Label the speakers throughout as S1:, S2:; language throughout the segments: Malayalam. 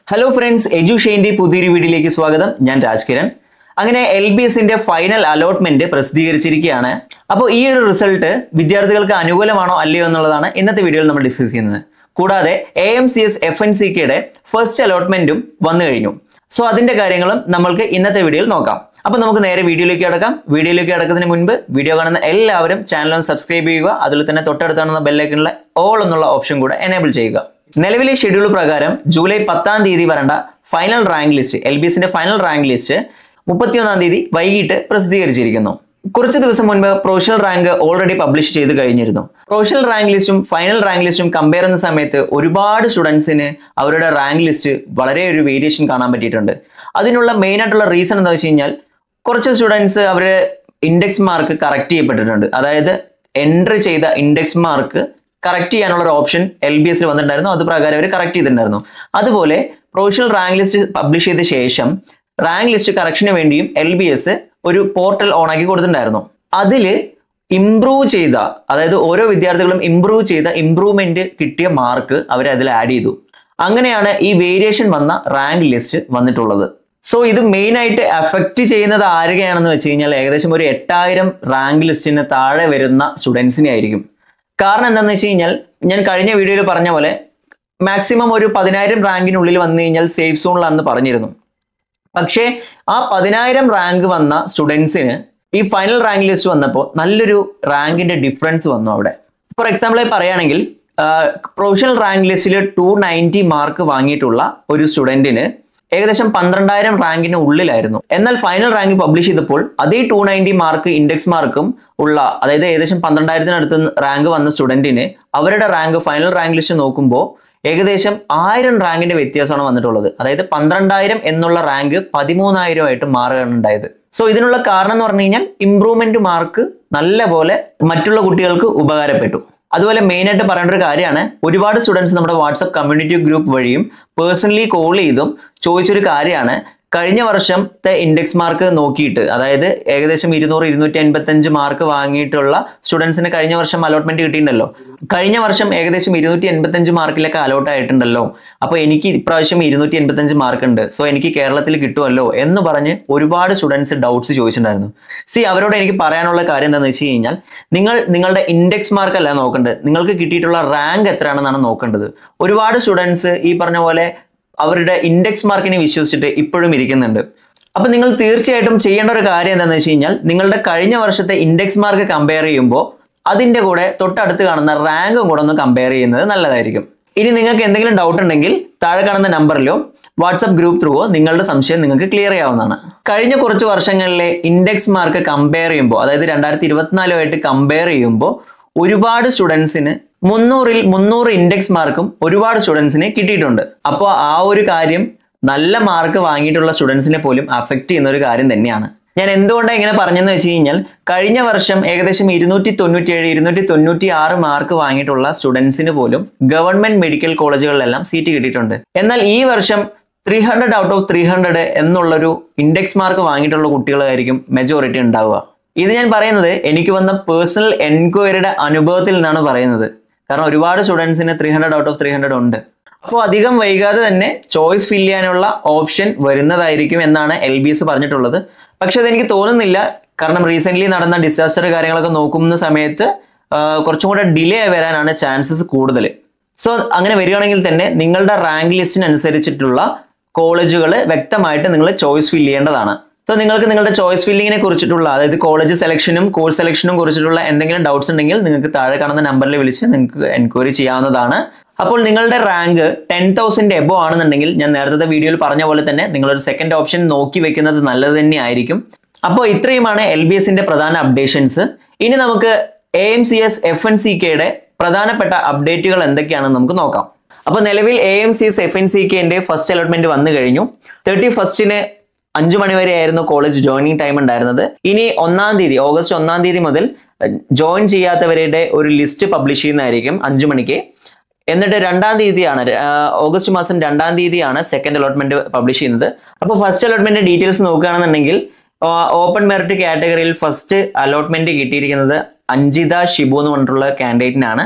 S1: ഹലോ ഫ്രണ്ട്സ് എജുഷെയിന്റെ പുതിയൊരു വീഡിയോയിലേക്ക് സ്വാഗതം ഞാൻ രാജ്കിരൺ അങ്ങനെ എൽ ബി എസിന്റെ ഫൈനൽ അലോട്ട്മെന്റ് പ്രസിദ്ധീകരിച്ചിരിക്കുകയാണ് അപ്പോൾ ഈ ഒരു റിസൾട്ട് വിദ്യാർത്ഥികൾക്ക് അനുകൂലമാണോ അല്ലയോ എന്നുള്ളതാണ് ഇന്നത്തെ വീഡിയോയിൽ നമ്മൾ ഡിസ്കസ് ചെയ്യുന്നത് കൂടാതെ A M C S F N C കെയുടെ ഫസ്റ്റ് അലോട്ട്മെന്റും വന്നു കഴിഞ്ഞു സോ അതിന്റെ കാര്യങ്ങളും നമ്മൾക്ക് ഇന്നത്തെ വീഡിയോയിൽ നോക്കാം അപ്പൊ നമുക്ക് നേരെ വീഡിയോയിലേക്ക് കിടക്കാം വീഡിയോയിലേക്ക് കിടക്കുന്നതിന് മുൻപ് വീഡിയോ കാണുന്ന എല്ലാവരും ചാനൽ ഒന്ന് സബ്സ്ക്രൈബ് ചെയ്യുക അതിൽ തന്നെ തൊട്ടടുത്ത് കാണുന്ന ബെല്ലൈക്കണിലെ ഓൾ എന്നുള്ള ഓപ്ഷൻ കൂടെ എനേബിൾ ചെയ്യുക നിലവിലെ ഷെഡ്യൂൾ പ്രകാരം ജൂലൈ പത്താം തീയതി വരേണ്ട final rank list L B എസിന്റെ ഫൈനൽ റാങ്ക് ലിസ്റ്റ് മുപ്പത്തിയൊന്നാം തീയതി വൈകിട്ട് പ്രസിദ്ധീകരിച്ചിരിക്കുന്നു കുറച്ച് ദിവസം മുൻപ് പ്രൊഫഷണൽ റാങ്ക് ഓൾറെഡി പബ്ലിഷ് ചെയ്ത് കഴിഞ്ഞിരുന്നു പ്രൊഫഷണൽ റാങ്ക് ലിസ്റ്റും ഫൈനൽ റാങ്ക് ലിസ്റ്റും കമ്പയർ ചെയ്യുന്ന സമയത്ത് ഒരുപാട് സ്റ്റുഡൻസിന് അവരുടെ റാങ്ക് ലിസ്റ്റ് വളരെ ഒരു വേരിയേഷൻ കാണാൻ പറ്റിയിട്ടുണ്ട് അതിനുള്ള മെയിൻ ആയിട്ടുള്ള റീസൺ എന്താ വെച്ച് കഴിഞ്ഞാൽ കുറച്ച് സ്റ്റുഡൻസ് അവരുടെ ഇൻഡെക്സ് മാർക്ക് കറക്റ്റ് ചെയ്യപ്പെട്ടിട്ടുണ്ട് അതായത് എൻട്രി ചെയ്ത ഇൻഡെക്സ് മാർക്ക് കറക്റ്റ് ചെയ്യാനുള്ള ഒരു ഓപ്ഷൻ എൽ ബി എസിൽ വന്നിട്ടുണ്ടായിരുന്നു അത് പ്രകാരം അവർ കറക്റ്റ് ചെയ്തിട്ടുണ്ടായിരുന്നു അതുപോലെ പ്രൊഫഷണൽ റാങ്ക് ലിസ്റ്റ് പബ്ലിഷ് ചെയ്ത ശേഷം റാങ്ക് ലിസ്റ്റ് കറക്ഷന് വേണ്ടിയും എൽ ബി എസ് ഒരു പോർട്ടൽ ഓണാക്കി കൊടുത്തിട്ടുണ്ടായിരുന്നു അതിൽ ഇംപ്രൂവ് ചെയ്ത അതായത് ഓരോ വിദ്യാർത്ഥികളും ഇംപ്രൂവ് ചെയ്ത ഇംപ്രൂവ്മെന്റ് കിട്ടിയ മാർക്ക് അവർ അതിൽ ആഡ് ചെയ്തു അങ്ങനെയാണ് ഈ വേരിയേഷൻ വന്ന റാങ്ക് ലിസ്റ്റ് വന്നിട്ടുള്ളത് സോ ഇത് മെയിൻ ആയിട്ട് അഫക്റ്റ് ചെയ്യുന്നത് ആരൊക്കെയാണെന്ന് വെച്ച് കഴിഞ്ഞാൽ ഏകദേശം ഒരു എട്ടായിരം റാങ്ക് ലിസ്റ്റിന് താഴെ വരുന്ന സ്റ്റുഡൻസിനെ ആയിരിക്കും കാരണം എന്താണെന്ന് വെച്ച് കഴിഞ്ഞാൽ ഞാൻ കഴിഞ്ഞ വീഡിയോയിൽ പറഞ്ഞ പോലെ മാക്സിമം ഒരു പതിനായിരം റാങ്കിനുള്ളിൽ വന്നു കഴിഞ്ഞാൽ സേഫ് സോണിലാണെന്ന് പറഞ്ഞിരുന്നു പക്ഷേ ആ പതിനായിരം റാങ്ക് വന്ന സ്റ്റുഡൻസിന് ഈ ഫൈനൽ റാങ്ക് ലിസ്റ്റ് വന്നപ്പോൾ നല്ലൊരു റാങ്കിന്റെ ഡിഫറൻസ് വന്നു അവിടെ ഫോർ എക്സാമ്പിൾ പറയുകയാണെങ്കിൽ പ്രൊഫഷണൽ റാങ്ക് ലിസ്റ്റിൽ ടു നയൻറ്റി മാർക്ക് വാങ്ങിയിട്ടുള്ള ഒരു സ്റ്റുഡന്റിന് ഏകദേശം പന്ത്രണ്ടായിരം റാങ്കിന് ഉള്ളിലായിരുന്നു എന്നാൽ ഫൈനൽ റാങ്ക് പബ്ലിഷ് ചെയ്തപ്പോൾ അതേ ടു നയൻറ്റി മാർക്ക് ഇൻഡെക്സ് മാർക്കും ഉള്ള അതായത് ഏകദേശം പന്ത്രണ്ടായിരത്തിനടുത്ത് റാങ്ക് വന്ന സ്റ്റുഡന്റിന് അവരുടെ റാങ്ക് ഫൈനൽ റാങ്ക് ലിസ്റ്റ് നോക്കുമ്പോൾ ഏകദേശം ആയിരം റാങ്കിന്റെ വ്യത്യാസമാണ് വന്നിട്ടുള്ളത് അതായത് പന്ത്രണ്ടായിരം എന്നുള്ള റാങ്ക് പതിമൂന്നായിരം ആയിട്ട് മാറുകയാണ് ഉണ്ടായത് സോ ഇതിനുള്ള കാരണം എന്ന് പറഞ്ഞു കഴിഞ്ഞാൽ ഇംപ്രൂവ്മെന്റ് മാർക്ക് നല്ല പോലെ മറ്റുള്ള കുട്ടികൾക്ക് ഉപകാരപ്പെട്ടു അതുപോലെ മെയിൻ ആയിട്ട് പറയേണ്ട ഒരു കാര്യമാണ് ഒരുപാട് സ്റ്റുഡൻസ് നമ്മുടെ വാട്സപ്പ് കമ്മ്യൂണിറ്റി ഗ്രൂപ്പ് വഴിയും പേഴ്സണലി കോൾ ചെയ്തും ചോദിച്ചൊരു കാര്യമാണ് കഴിഞ്ഞ വർഷത്തെ ഇൻഡെക്സ് മാർക്ക് നോക്കിയിട്ട് അതായത് ഏകദേശം ഇരുന്നൂറ് ഇരുന്നൂറ്റി അൻപത്തഞ്ച് മാർക്ക് വാങ്ങിയിട്ടുള്ള സ്റ്റുഡൻസിന് കഴിഞ്ഞ വർഷം അലോട്ട്മെന്റ് കിട്ടിയിട്ടുണ്ടല്ലോ കഴിഞ്ഞ വർഷം ഏകദേശം ഇരുന്നൂറ്റി എൺപത്തഞ്ച് മാർക്കിലൊക്കെ അലോട്ട് ആയിട്ടുണ്ടല്ലോ അപ്പൊ എനിക്ക് ഇപ്രാവശ്യം ഇരുന്നൂറ്റി എൺപത്തഞ്ച് മാർക്ക് ഉണ്ട് സോ എനിക്ക് കേരളത്തിൽ കിട്ടുമല്ലോ എന്ന് പറഞ്ഞ് ഒരുപാട് സ്റ്റുഡൻസ് ഡൗട്ട്സ് ചോദിച്ചിട്ടുണ്ടായിരുന്നു സി അവരോട് എനിക്ക് പറയാനുള്ള കാര്യം എന്താണെന്ന് വെച്ച് കഴിഞ്ഞാൽ നിങ്ങൾ നിങ്ങളുടെ ഇൻഡെക്സ് മാർക്ക് അല്ല നോക്കേണ്ടത് നിങ്ങൾക്ക് കിട്ടിയിട്ടുള്ള റാങ്ക് എത്രയാണെന്നാണ് നോക്കേണ്ടത് ഒരുപാട് സ്റ്റുഡൻസ് ഈ പറഞ്ഞ പോലെ അവരുടെ ഇൻഡെക്സ് മാർക്കിനെ വിശ്വസിച്ചിട്ട് ഇപ്പോഴും ഇരിക്കുന്നുണ്ട് അപ്പൊ നിങ്ങൾ തീർച്ചയായിട്ടും ചെയ്യേണ്ട ഒരു കാര്യം എന്താണെന്ന് വെച്ച് കഴിഞ്ഞാൽ നിങ്ങളുടെ കഴിഞ്ഞ വർഷത്തെ ഇൻഡെക്സ് മാർക്ക് കമ്പയർ ചെയ്യുമ്പോൾ അതിന്റെ കൂടെ തൊട്ടടുത്ത് കാണുന്ന റാങ്കും കൂടെ ഒന്ന് കമ്പയർ ചെയ്യുന്നത് നല്ലതായിരിക്കും ഇനി നിങ്ങൾക്ക് എന്തെങ്കിലും ഡൗട്ട് ഉണ്ടെങ്കിൽ താഴെ കാണുന്ന നമ്പറിലോ വാട്സപ്പ് ഗ്രൂപ്പ് ത്രൂവോ നിങ്ങളുടെ സംശയം നിങ്ങൾക്ക് ക്ലിയർ ചെയ്യാവുന്നതാണ് കഴിഞ്ഞ കുറച്ച് വർഷങ്ങളിലെ ഇൻഡെക്സ് മാർക്ക് കമ്പയർ ചെയ്യുമ്പോൾ അതായത് രണ്ടായിരത്തി ഇരുപത്തിനാലുമായിട്ട് കമ്പയർ ചെയ്യുമ്പോൾ ഒരുപാട് സ്റ്റുഡൻസിന് മുന്നൂറിൽ മുന്നൂറ് ഇൻഡെക്സ് മാർക്കും ഒരുപാട് സ്റ്റുഡൻസിന് കിട്ടിയിട്ടുണ്ട് അപ്പോൾ ആ ഒരു കാര്യം നല്ല മാർക്ക് വാങ്ങിയിട്ടുള്ള സ്റ്റുഡൻസിനെ പോലും അഫക്റ്റ് ചെയ്യുന്ന ഒരു കാര്യം തന്നെയാണ് ഞാൻ എന്തുകൊണ്ടാണ് ഇങ്ങനെ പറഞ്ഞെന്ന് വെച്ച് കഴിഞ്ഞാൽ കഴിഞ്ഞ വർഷം ഏകദേശം ഇരുന്നൂറ്റി തൊണ്ണൂറ്റി ഏഴ് ഇരുന്നൂറ്റി തൊണ്ണൂറ്റി ആറ് മാർക്ക് വാങ്ങിയിട്ടുള്ള സ്റ്റുഡൻസിന് പോലും ഗവൺമെന്റ് മെഡിക്കൽ കോളേജുകളിലെല്ലാം സീറ്റ് കിട്ടിയിട്ടുണ്ട് എന്നാൽ ഈ വർഷം three hundred out of three hundred എന്നുള്ളൊരു ഇൻഡെക്സ് മാർക്ക് വാങ്ങിയിട്ടുള്ള കുട്ടികളായിരിക്കും മെജോറിറ്റി ഉണ്ടാവുക ഇത് ഞാൻ പറയുന്നത് എനിക്ക് വന്ന പേഴ്സണൽ എൻക്വയറിയുടെ അനുഭവത്തിൽ നിന്നാണ് പറയുന്നത് കാരണം ഒരുപാട് സ്റ്റുഡൻസിന് three hundred out of three hundred ഉണ്ട് അപ്പോൾ അധികം വൈകാതെ തന്നെ ചോയ്സ് ഫിൽ ചെയ്യാനുള്ള ഓപ്ഷൻ വരുന്നതായിരിക്കും എന്നാണ് എൽ ബി എസ് പറഞ്ഞിട്ടുള്ളത് പക്ഷെ അതെനിക്ക് തോന്നുന്നില്ല കാരണം റീസെന്റ് നടന്ന ഡിസാസ്റ്റർ കാര്യങ്ങളൊക്കെ നോക്കുന്ന സമയത്ത് ആ, കുറച്ചും കൂടെ ഡിലേ വരാനാണ് ചാൻസസ് കൂടുതൽ സോ അങ്ങനെ വരികയാണെങ്കിൽ തന്നെ നിങ്ങളുടെ റാങ്ക് ലിസ്റ്റിനനുസരിച്ചിട്ടുള്ള കോളേജുകൾ വ്യക്തമായിട്ട് നിങ്ങൾ ചോയ്സ് ഫിൽ ചെയ്യേണ്ടതാണ് സോ നിങ്ങൾക്ക് നിങ്ങളുടെ ചോയ്സ് ഫില്ലിങ്ങിനെ കുറിച്ചിട്ടുള്ള അതായത് കോളേജ് സെലക്ഷനും കോഴ്സ് സെലക്ഷനും കുറിച്ചിട്ടുള്ള എന്തെങ്കിലും ഡൗട്ട്സ് ഉണ്ടെങ്കിൽ നിങ്ങൾക്ക് താഴെ കാണുന്ന നമ്പറിൽ വിളിച്ച് നിങ്ങൾക്ക് എൻക്വയറി ചെയ്യാവുന്നതാണ് അപ്പോൾ നിങ്ങളുടെ റാങ്ക് ടെൻ തൗസൻഡ് എബോ ആണെന്നുണ്ടെങ്കിൽ ഞാൻ നേരത്തെ വീഡിയോയിൽ പറഞ്ഞ പോലെ തന്നെ നിങ്ങളൊരു സെക്കൻഡ് ഓപ്ഷൻ നോക്കി വെക്കുന്നത് നല്ലത് തന്നെയായിരിക്കും അപ്പോൾ ഇത്രയുമാണ് എൽ ബി എസിന്റെ പ്രധാന അപ്ഡേഷൻസ് ഇനി നമുക്ക് A M C S F N C കെയുടെ പ്രധാനപ്പെട്ട അപ്ഡേറ്റുകൾ എന്തൊക്കെയാണെന്ന് നമുക്ക് നോക്കാം അപ്പോൾ നിലവിൽ A M C S F N C കെന്റെ ഫസ്റ്റ് അലോട്ട്മെന്റ് വന്നു കഴിഞ്ഞു തേർട്ടി ഫസ്റ്റിന് അഞ്ചു മണി വരെ ആയിരുന്നു കോളേജ് ജോയിനിങ് ടൈം ഉണ്ടായിരുന്നത് ഇനി ഒന്നാം തീയതി ഓഗസ്റ്റ് ഒന്നാം തീയതി മുതൽ ജോയിൻ ചെയ്യാത്തവരുടെ ഒരു ലിസ്റ്റ് പബ്ലിഷ് ചെയ്യുന്നതായിരിക്കും അഞ്ചു മണിക്ക് എന്നിട്ട് രണ്ടാം തീയതിയാണ് ആ, ഓഗസ്റ്റ് മാസം രണ്ടാം തീയതിയാണ് സെക്കൻഡ് അലോട്ട്മെന്റ് പബ്ലിഷ് ചെയ്യുന്നത് അപ്പോൾ ഫസ്റ്റ് അലോട്ട്മെന്റ് ഡീറ്റെയിൽസ് നോക്കുകയാണെന്നുണ്ടെങ്കിൽ ഓപ്പൺ മെറിറ്റ് കാറ്റഗറിയിൽ ഫസ്റ്റ് അലോട്ട്മെന്റ് കിട്ടിയിരിക്കുന്നത് അഞ്ജിത ഷിബു എന്ന് പറഞ്ഞിട്ടുള്ള കാൻഡിഡേറ്റിനാണ്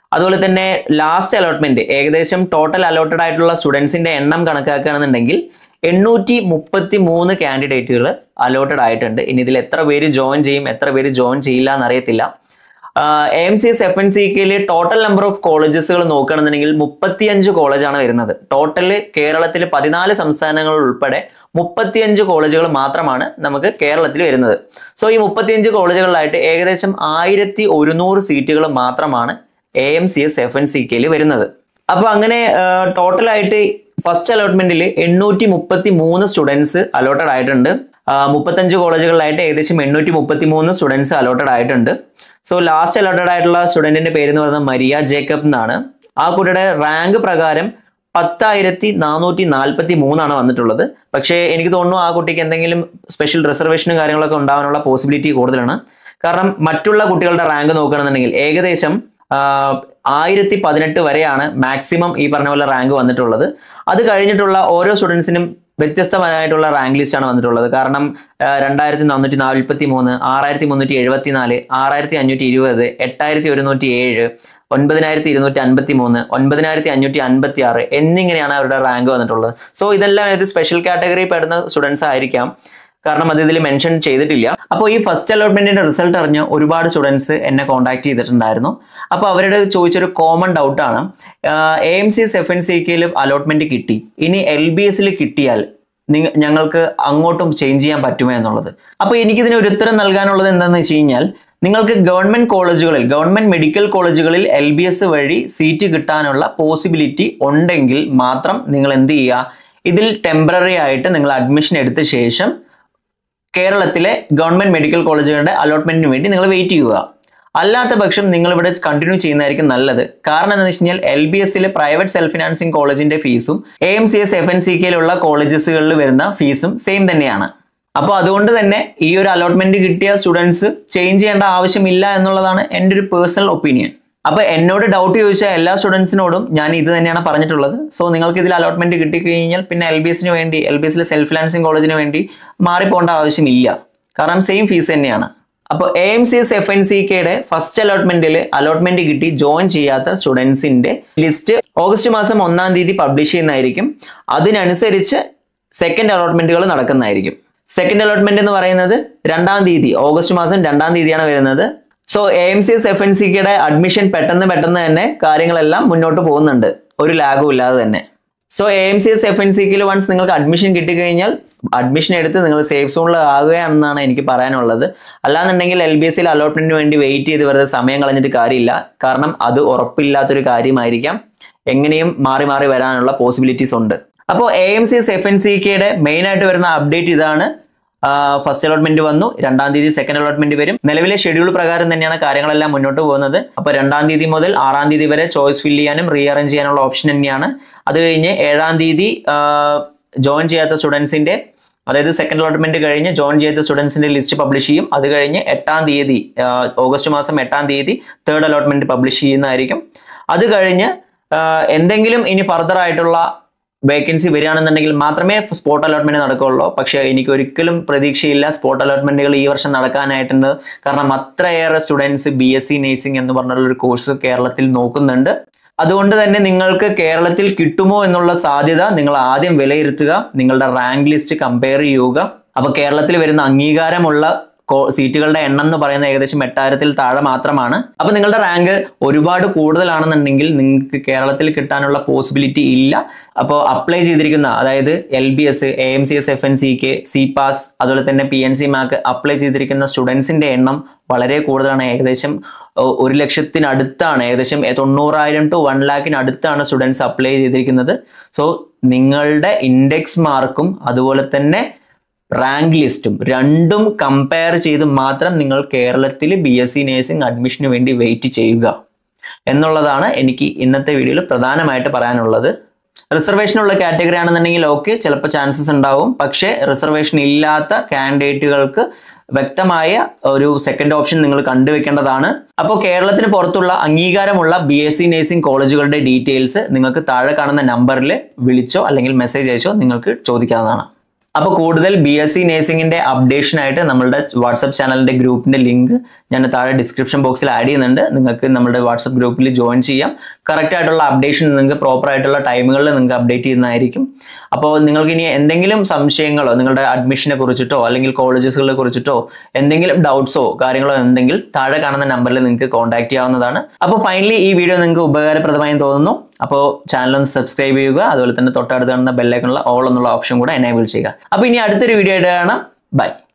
S1: അതുപോലെ തന്നെ ലാസ്റ്റ് അലോട്ട്മെന്റ് ഏകദേശം ടോട്ടൽ അലോട്ടഡ് ആയിട്ടുള്ള സ്റ്റുഡൻസിന്റെ എണ്ണം കണക്കാക്കുകയാണെന്നുണ്ടെങ്കിൽ എണ്ണൂറ്റി മുപ്പത്തി മൂന്ന് കാൻഡിഡേറ്റുകൾ അലോട്ടഡ് ആയിട്ടുണ്ട് ഇനി ഇതിൽ എത്ര പേര് ജോയിൻ ചെയ്യും എത്ര പേര് ജോയിൻ ചെയ്യില്ല എന്നറിയത്തില്ല A M C S F N C കെയിൽ ടോട്ടൽ നമ്പർ ഓഫ് കോളേജസുകൾ നോക്കുകയാണെന്നുണ്ടെങ്കിൽ മുപ്പത്തിയഞ്ച് കോളേജാണ് വരുന്നത് ടോട്ടൽ കേരളത്തിൽ പതിനാല് സംസ്ഥാനങ്ങൾ ഉൾപ്പെടെ മുപ്പത്തിയഞ്ച് കോളേജുകൾ മാത്രമാണ് നമുക്ക് കേരളത്തിൽ വരുന്നത് സോ ഈ മുപ്പത്തിയഞ്ച് കോളേജുകളിലായിട്ട് ഏകദേശം ആയിരത്തി ഒരുന്നൂറ് സീറ്റുകൾ മാത്രമാണ് A M C S F N C കെയിൽ വരുന്നത് അപ്പൊ അങ്ങനെ ടോട്ടലായിട്ട് ഫസ്റ്റ് അലോട്ട്മെന്റിൽ എണ്ണൂറ്റി മുപ്പത്തി മൂന്ന് സ്റ്റുഡൻസ് അലോട്ടഡ് ആയിട്ടുണ്ട് ആ, മുപ്പത്തഞ്ച് കോളേജുകളിലായിട്ട് ഏകദേശം എണ്ണൂറ്റി മുപ്പത്തി മൂന്ന് സ്റ്റുഡൻസ് അലോട്ടഡ് ആയിട്ടുണ്ട് സോ ലാസ്റ്റ് അലോട്ടഡ് ആയിട്ടുള്ള സ്റ്റുഡന്റിന്റെ പേര് എന്ന് പറയുന്നത് മരിയ ജേക്കബ് എന്നാണ് ആ കുട്ടിയുടെ റാങ്ക് പ്രകാരം പത്തായിരത്തി നാനൂറ്റി നാൽപ്പത്തി മൂന്നാണ് വന്നിട്ടുള്ളത് പക്ഷേ എനിക്ക് തോന്നുന്നു ആ കുട്ടിക്ക് എന്തെങ്കിലും സ്പെഷ്യൽ റിസർവേഷനും കാര്യങ്ങളൊക്കെ ഉണ്ടാവാനുള്ള പോസിബിലിറ്റി കൂടുതലാണ് കാരണം മറ്റുള്ള കുട്ടികളുടെ റാങ്ക് നോക്കുകയാണെന്നുണ്ടെങ്കിൽ ഏകദേശം ആയിരത്തി പതിനെട്ട് വരെയാണ് മാക്സിമം ഈ പറഞ്ഞ പോലെ റാങ്ക് വന്നിട്ടുള്ളത് അത് കഴിഞ്ഞിട്ടുള്ള ഓരോ സ്റ്റുഡൻസിനും വ്യത്യസ്തമായിട്ടുള്ള റാങ്ക് ലിസ്റ്റ് ആണ് വന്നിട്ടുള്ളത് കാരണം രണ്ടായിരത്തി നാനൂറ്റി നാൽപ്പത്തി മൂന്ന് ആറായിരത്തി മുന്നൂറ്റി എഴുപത്തി നാല് ആറായിരത്തി അഞ്ഞൂറ്റി ഇരുപത് എട്ടായിരത്തി ഒരുന്നൂറ്റി ഏഴ് ഒൻപതിനായിരത്തി ഇരുന്നൂറ്റി അൻപത്തി മൂന്ന് ഒൻപതിനായിരത്തി അഞ്ഞൂറ്റി അൻപത്തി ആറ് എന്നിങ്ങനെയാണ് അവരുടെ റാങ്ക് വന്നിട്ടുള്ളത് സോ ഇതെല്ലാം ഒരു സ്പെഷ്യൽ കാറ്റഗറി പെടുന്ന സ്റ്റുഡൻസ് ആയിരിക്കാം കാരണം അത് ഇതിൽ മെൻഷൻ ചെയ്തിട്ടില്ല അപ്പോൾ ഈ ഫസ്റ്റ് അലോട്ട്മെന്റിന്റെ റിസൾട്ട് അറിഞ്ഞ് ഒരുപാട് സ്റ്റുഡൻസ് എന്നെ കോൺടാക്ട് ചെയ്തിട്ടുണ്ടായിരുന്നു അപ്പോൾ അവരുടെ ചോദിച്ചൊരു കോമൺ ഡൗട്ടാണ് A M C S F N C കെയിൽ അലോട്ട്മെന്റ് കിട്ടി ഇനി എൽ ബി എസിൽ കിട്ടിയാൽ നിങ്ങ ഞങ്ങൾക്ക് അങ്ങോട്ടും ചേഞ്ച് ചെയ്യാൻ പറ്റുമോ എന്നുള്ളത് അപ്പോൾ എനിക്കിതിന് ഒരു ഉത്തരം നൽകാനുള്ളത് എന്താണെന്ന് വെച്ച് കഴിഞ്ഞാൽ നിങ്ങൾക്ക് ഗവൺമെന്റ് കോളേജുകളിൽ ഗവൺമെന്റ് മെഡിക്കൽ കോളേജുകളിൽ എൽ ബി എസ് വഴി സീറ്റ് കിട്ടാനുള്ള പോസിബിലിറ്റി ഉണ്ടെങ്കിൽ മാത്രം നിങ്ങൾ എന്ത് ചെയ്യുക ഇതിൽ ടെമ്പററി ആയിട്ട് നിങ്ങൾ അഡ്മിഷൻ എടുത്ത ശേഷം കേരളത്തിലെ ഗവൺമെന്റ് മെഡിക്കൽ കോളേജുകളുടെ അലോട്ട്മെന്റിന് വേണ്ടി നിങ്ങൾ വെയിറ്റ് ചെയ്യുക അല്ലാത്ത പക്ഷം നിങ്ങൾ ഇവിടെ കണ്ടിന്യൂ ചെയ്യുന്നതായിരിക്കും നല്ലത് കാരണം എന്താണെന്ന് വെച്ച് കഴിഞ്ഞാൽ എൽ ബി എസിലെ പ്രൈവറ്റ് സെൽഫ് ഫിനാൻസിങ് കോളേജിന്റെ ഫീസും A M C S F N C കെയിലുള്ള കോളേജസുകളിൽ വരുന്ന ഫീസും സെയിം തന്നെയാണ് അപ്പോൾ അതുകൊണ്ട് തന്നെ ഈ ഒരു അലോട്ട്മെന്റ് കിട്ടിയ സ്റ്റുഡൻസ് ചേഞ്ച് ചെയ്യേണ്ട ആവശ്യമില്ല എന്നുള്ളതാണ് എൻ്റെ ഒരു പേഴ്സണൽ ഒപ്പീനിയൻ അപ്പൊ എന്നോട് ഡൗട്ട് ചോദിച്ച എല്ലാ സ്റ്റുഡൻസിനോടും ഞാൻ ഇത് തന്നെയാണ് പറഞ്ഞിട്ടുള്ളത് സോ നിങ്ങൾക്ക് ഇതിൽ അലോട്ട്മെന്റ് കിട്ടിക്കഴിഞ്ഞാൽ പിന്നെ എൽ ബി എസിന് വേണ്ടി എൽ ബി എസിലെ സെൽഫ് ഫിനാൻസിങ് കോളേജിന് വേണ്ടി മാറിപ്പോകേണ്ട ആവശ്യമില്ല കാരണം സെയിം ഫീസ് തന്നെയാണ് അപ്പോൾ A M C S F N C കെയുടെ ഫസ്റ്റ് അലോട്ട്മെന്റിൽ അലോട്ട്മെന്റ് കിട്ടി ജോയിൻ ചെയ്യാത്ത സ്റ്റുഡൻസിന്റെ ലിസ്റ്റ് ഓഗസ്റ്റ് മാസം ഒന്നാം തീയതി പബ്ലിഷ് ചെയ്യുന്നതായിരിക്കും അതിനനുസരിച്ച് സെക്കൻഡ് അലോട്ട്മെന്റുകൾ നടക്കുന്നതായിരിക്കും സെക്കൻഡ് അലോട്ട്മെന്റ് എന്ന് പറയുന്നത് രണ്ടാം തീയതി ഓഗസ്റ്റ് മാസം രണ്ടാം തീയതിയാണ് വരുന്നത് so A M C S F N സിയുടെ അഡ്മിഷൻ പെട്ടെന്ന് പെട്ടെന്ന് തന്നെ കാര്യങ്ങളെല്ലാം മുന്നോട്ട് പോകുന്നുണ്ട് ഒരു ലാഗും ഇല്ലാതെ തന്നെ so A M C S F N സിക്കിൽ വൺസ് നിങ്ങൾക്ക് അഡ്മിഷൻ കിട്ടിക്കഴിഞ്ഞാൽ അഡ്മിഷൻ എടുത്ത് നിങ്ങൾ സേഫ് സോണിൽ ആകുകയാണെന്നാണ് എനിക്ക് പറയാനുള്ളത് അല്ലാന്നുണ്ടെങ്കിൽ എൽ ബി എസിൽ അലോട്ട്മെന്റിന് വേണ്ടി വെയിറ്റ് ചെയ്ത് വെറുതെ സമയം കളഞ്ഞിട്ട് കാര്യമില്ല കാരണം അത് ഉറപ്പില്ലാത്തൊരു കാര്യമായിരിക്കാം എങ്ങനെയും മാറി മാറി വരാനുള്ള പോസിബിലിറ്റീസ് ഉണ്ട് അപ്പോൾ A M C S F N C കെയുടെ മെയിൻ ആയിട്ട് വരുന്ന അപ്ഡേറ്റ് ഇതാണ് ഫസ്റ്റ് അലോട്ട്മെന്റ് വന്നു രണ്ടാം തീയതി സെക്കൻഡ് അലോട്ട്മെന്റ് വരും നിലവിലെ ഷെഡ്യൂൾ പ്രകാരം തന്നെയാണ് കാര്യങ്ങളെല്ലാം മുന്നോട്ട് പോകുന്നത് അപ്പോൾ രണ്ടാം തീയതി മുതൽ ആറാം തീയതി വരെ ചോയ്സ് ഫില്ല് ചെയ്യാനും റീഅറേഞ്ച് ചെയ്യാനുള്ള ഓപ്ഷൻ തന്നെയാണ് അത് കഴിഞ്ഞ് ഏഴാം തീയതി ജോയിൻ ചെയ്യാത്ത സ്റ്റുഡൻസിന്റെ അതായത് സെക്കൻഡ് അലോട്ട്മെന്റ് കഴിഞ്ഞ് ജോയിൻ ചെയ്ത സ്റ്റുഡൻസിന്റെ ലിസ്റ്റ് പബ്ലിഷ് ചെയ്യും അത് കഴിഞ്ഞ് എട്ടാം തീയതി ഓഗസ്റ്റ് മാസം എട്ടാം തീയതി തേർഡ് അലോട്ട്മെന്റ് പബ്ലിഷ് ചെയ്യുന്നതായിരിക്കും അത് കഴിഞ്ഞ് എന്തെങ്കിലും ഇനി ഫർദർ ആയിട്ടുള്ള വേക്കൻസി വരികയാണെന്നുണ്ടെങ്കിൽ മാത്രമേ സ്പോട്ട് അലോട്ട്മെന്റ് നടക്കുകയുള്ളൂ പക്ഷേ എനിക്ക് ഒരിക്കലും പ്രതീക്ഷയില്ല സ്പോട്ട് അലോട്ട്മെന്റുകൾ ഈ വർഷം നടക്കാനായിട്ടുണ്ട് കാരണം അത്രയേറെ students B S C nursing എന്ന് പറഞ്ഞുള്ള ഒരു കോഴ്സ് കേരളത്തിൽ നോക്കുന്നുണ്ട് അതുകൊണ്ട് തന്നെ നിങ്ങൾക്ക് കേരളത്തിൽ കിട്ടുമോ എന്നുള്ള സാധ്യത നിങ്ങൾ ആദ്യം വിലയിരുത്തുക നിങ്ങളുടെ റാങ്ക് ലിസ്റ്റ് കമ്പയർ ചെയ്യുക അപ്പോൾ കേരളത്തിൽ വരുന്ന അംഗീകാരമുള്ള സീറ്റുകളുടെ എണ്ണം എന്ന് പറയുന്നത് ഏകദേശം എട്ടായിരത്തിൽ താഴെ മാത്രമാണ് അപ്പൊ നിങ്ങളുടെ റാങ്ക് ഒരുപാട് കൂടുതലാണെന്നുണ്ടെങ്കിൽ നിങ്ങൾക്ക് കേരളത്തിൽ കിട്ടാനുള്ള പോസിബിലിറ്റി ഇല്ല അപ്പോൾ അപ്ലൈ ചെയ്തിരിക്കുന്ന അതായത് L B S A M C S F N C K C pass അതുപോലെ തന്നെ P N C mark apply ചെയ്തിരിക്കുന്ന സ്റ്റുഡൻസിന്റെ എണ്ണം വളരെ കൂടുതലാണ് ഏകദേശം ഒരു ലക്ഷത്തിനടുത്താണ് ഏകദേശം തൊണ്ണൂറായിരം ടു വൺ ലാഖിനടുത്താണ് സ്റ്റുഡൻസ് അപ്ലൈ ചെയ്തിരിക്കുന്നത് സോ നിങ്ങളുടെ ഇൻഡെക്സ് മാർക്കും അതുപോലെ തന്നെ റാങ്ക് ലിസ്റ്റും രണ്ടും കമ്പയർ ചെയ്ത് മാത്രം നിങ്ങൾ കേരളത്തിൽ ബി എസ് സി നേഴ്സിംഗ് അഡ്മിഷന് വേണ്ടി വെയിറ്റ് ചെയ്യുക എന്നുള്ളതാണ് എനിക്ക് ഇന്നത്തെ വീഡിയോയിൽ പ്രധാനമായിട്ട് പറയാനുള്ളത് റിസർവേഷൻ ഉള്ള കാറ്റഗറി ആണെന്നുണ്ടെങ്കിൽ ഓക്കെ ചിലപ്പോൾ ചാൻസസ് ഉണ്ടാവും പക്ഷേ റിസർവേഷൻ ഇല്ലാത്ത കാൻഡിഡേറ്റുകൾക്ക് വ്യക്തമായ ഒരു സെക്കൻഡ് ഓപ്ഷൻ നിങ്ങൾ കണ്ടുവെക്കേണ്ടതാണ് അപ്പോൾ കേരളത്തിന് പുറത്തുള്ള അംഗീകാരമുള്ള ബി എസ് സി നേഴ്സിംഗ് കോളേജുകളുടെ ഡീറ്റെയിൽസ് നിങ്ങൾക്ക് താഴെ കാണുന്ന നമ്പറിൽ വിളിച്ചോ അല്ലെങ്കിൽ മെസ്സേജ് അയച്ചോ നിങ്ങൾക്ക് ചോദിക്കാവുന്നതാണ് അപ്പോൾ കൂടുതൽ ബി എസ് സി നേഴ്സിംഗിന്റെ അപ്ഡേഷൻ ആയിട്ട് നമ്മളുടെ വാട്സപ്പ് ചാനലിന്റെ ഗ്രൂപ്പിന്റെ ലിങ്ക് ഞാൻ താഴെ ഡിസ്ക്രിപ്ഷൻ ബോക്സിൽ ആഡ് ചെയ്യുന്നുണ്ട് നിങ്ങൾക്ക് നമ്മുടെ വാട്സപ്പ് ഗ്രൂപ്പിൽ ജോയിൻ ചെയ്യാം കറക്റ്റ് ആയിട്ടുള്ള അപ്ഡേഷൻ നിങ്ങൾക്ക് പ്രോപ്പർ ആയിട്ടുള്ള ടൈമുകളിൽ നിങ്ങൾക്ക് അപ്ഡേറ്റ് ചെയ്യുന്നതായിരിക്കും അപ്പോൾ നിങ്ങൾക്ക് ഇനി എന്തെങ്കിലും സംശയങ്ങളോ നിങ്ങളുടെ അഡ്മിഷനെ കുറിച്ചിട്ടോ അല്ലെങ്കിൽ കോളേജസുകളെ കുറിച്ചിട്ടോ എന്തെങ്കിലും ഡൗട്ട്സോ കാര്യങ്ങളോ ഉണ്ടെങ്കിൽ താഴെ കാണുന്ന നമ്പറിൽ നിങ്ങൾക്ക് കോൺടാക്ട് ചെയ്യാവുന്നതാണ് അപ്പോൾ ഫൈനലി ഈ വീഡിയോ നിങ്ങൾക്ക് ഉപകാരപ്രദമായി തോന്നുന്നു അപ്പോൾ ചാനൽ ഒന്ന് സബ്സ്ക്രൈബ് ചെയ്യുക അതുപോലെ തന്നെ തൊട്ടടുത്ത് കാണുന്ന ബെല്ലൈക്കണുള്ള ഓൾ എന്നുള്ള ഓപ്ഷൻ കൂടെ എനേബിൾ ചെയ്യുക അപ്പോൾ ഇനി അടുത്തൊരു വീഡിയോ ആയിട്ട് കാണാം ബൈ